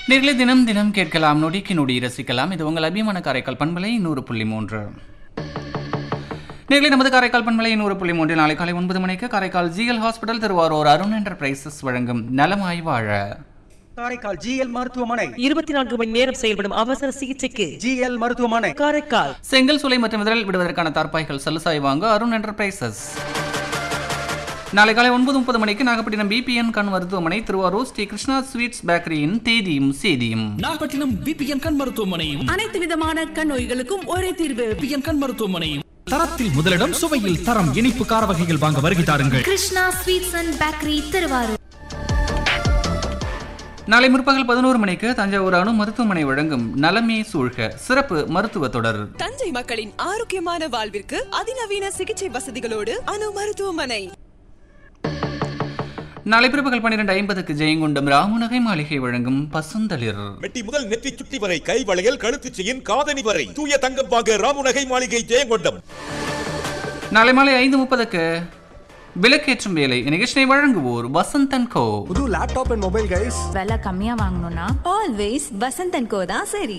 நேர்களை தினம் தினம் கேட்கலாம் நொடிக்கு நொடி ரசிக்கலாம் இது உங்கள் அபிமான காரைக்கால் பண்பலை நூறு புள்ளி மூன்று நேர்களை நமது காரைக்கால் பண்பலை நூறு புள்ளி மூன்று நாளை காலை ஒன்பது மணிக்கு Karaikal GL hospital Thiruvarur Arun enterprises வழங்கும் நலமாய் வாழ காரைக்கால் ஜிஎல் மருத்துவமனை இருபத்தி நான்கு மணி நேரம் செயல்படும் அவசர சிகிச்சைக்கு ஜிஎல் மருத்துவமனை காரைக்கால் செங்கல் சூளை மற்றும் விதரல் விடுவதற்கான தார்ப்பாய்கள் சலுசாய் வாங்க அருண் என்டர்பிரைசஸ் நாளை காலை ஒன்பது முப்பது மணிக்கு நாகப்பட்டினம் பிபிஎன் கண் மருத்துவமனை திருவாரூர் ஸ்ரீ கிருஷ்ணா ஸ்வீட்ஸ் பேக்கரியின் தேதியும் சேதியும் நாகப்பட்டினம் பிபிஎன் கண் மருத்துவமனையும் அனைத்து விதமான கண் நோய்களுக்கும் ஒரே தீர்வு பிபிஎன் கண் மருத்துவமனையும் தரத்தில் முதலிடம் சுவையில் தரம் இனிப்பு கார வகைகள் வாங்க வருகை தாருங்கள் Krishna sweets and bakery Thiruvarur நாளை முற்பகல் பதினோரு மணிக்கு தஞ்சாவூர் அணு மருத்துவமனை வழங்கும் நலமே சூழ்க சிறப்பு மருத்துவ தொடர் தஞ்சை மக்களின் ஆரோக்கியமான வாழ்விற்கு அதிநவீன சிகிச்சை வசதிகளோடு அணு மருத்துவமனை நாளை பிற்பகல் பன்னிரண்டு ஐம்பதுக்கு ஜெயங்கொண்டம் ராமுநகை மாளிகை வழங்கும் பசுந்தளிர் மெட்டி முதல் நெற்றி சுட்டி வரை கை வளையல் கழுத்து செயின் காதணி வரை தூய தங்கம் வாங்க ராமுநகை மாளிகை ஜெயங்கொண்டம் நாளை மாலை ஐந்து முப்பதுக்கு விளக்கேற்றும் வேலை நிகழ்ச்சியை வழங்குவோர் வசந்தன் கோ புது லேப்டாப் அண்ட் மொபைல் கைஸ் விலை கம்மியா வாங்கணும்னா ஆல்வேஸ் வசந்தன் கோ தான் சரி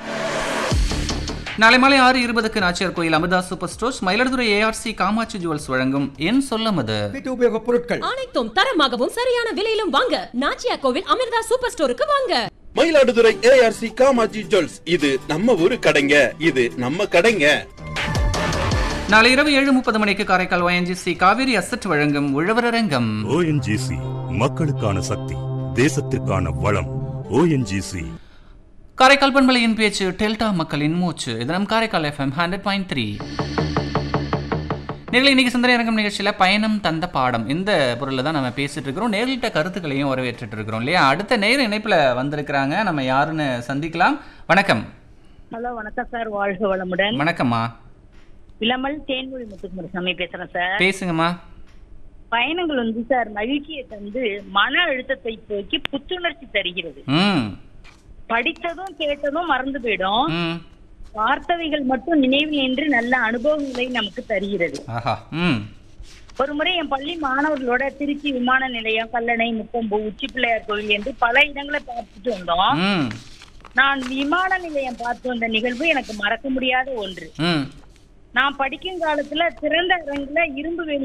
நாளை மாலை ஆறு இருபதுக்கு Nachiyar Koil Amirtha super stores Mayiladuthurai ARC Kamatchi jewels வழங்கும் என் சொல்லமது வீட்டு உபயோக பொருட்கள் அனைத்தும் தரமாகவும் சரியான விலையிலும் வாங்க நாச்சியா கோவில் அமிர்தா சூப்பர் ஸ்டோருக்கு வாங்க மயிலாடுதுறை ஏஆர்சி காமாஜி ஜுவல்ஸ் இது நம்ம ஊரு கடைங்க இது நம்ம கடைங்க நாளை இரவு ஏழு முப்பது மணிக்கு காரைக்கால் ஒயன்ஜிசி காவேரி அசட் வழங்கும் உழவரரங்கம் ஓஎன்ஜிசி மக்களுக்கான சக்தி தேசத்திற்கான வளம் ஓஎன்ஜிசி காரைக்கால் பண்பலையின் பேச்சு டெல்டா மக்களின் மூச்சு இது நம் Karaikal FM hundred point three நேரில் இன்னைக்கு சிந்தனை அரங்கம் நிகழ்ச்சியில் பயணம் தந்த பாடம் இந்த பொருளில் தான் நம்ம பேசிட்டு இருக்கிறோம் நேரிட்ட கருத்துக்களையும் வரவேற்றுட்டு இருக்கிறோம் இல்லையா அடுத்த நேர இணைப்பில் வந்திருக்கிறாங்க நம்ம யாருன்னு சந்திக்கலாம் வணக்கம் ஹலோ வணக்கம் சார் வாழ்க வளமுடன் வணக்கம்மா இளமல் தேன்மொழி முத்துக்குமாரசாமி பேசுறேன் சார் பேசுங்கம்மா பயணங்கள் வந்து சார் மகிழ்ச்சியை தந்து மன அழுத்தத்தை போக்கி புத்துணர்ச்சி தருகிறது ம் படித்ததும் கேட்டதும் மறந்து போயிடும் ம் வார்த்தைகள் மட்டும் நினைவில் நின்று நல்ல அனுபவங்களை நமக்கு தருகிறது ஆஹா ம் ஒரு முறை என் பள்ளி மாணவர்களோட திருச்சி விமான நிலையம் கல்லணை முக்கொம்பு உச்சி பிள்ளையார் கோவில் என்று பல இடங்களை பார்த்துட்டு வந்தோம் ம் நான் விமான நிலையம் பார்த்து வந்த நிகழ்வு எனக்கு மறக்க முடியாத ஒன்று ம் நான் படிக்கும் காலத்துல திறந்த அரங்குல இரும்பு வேலி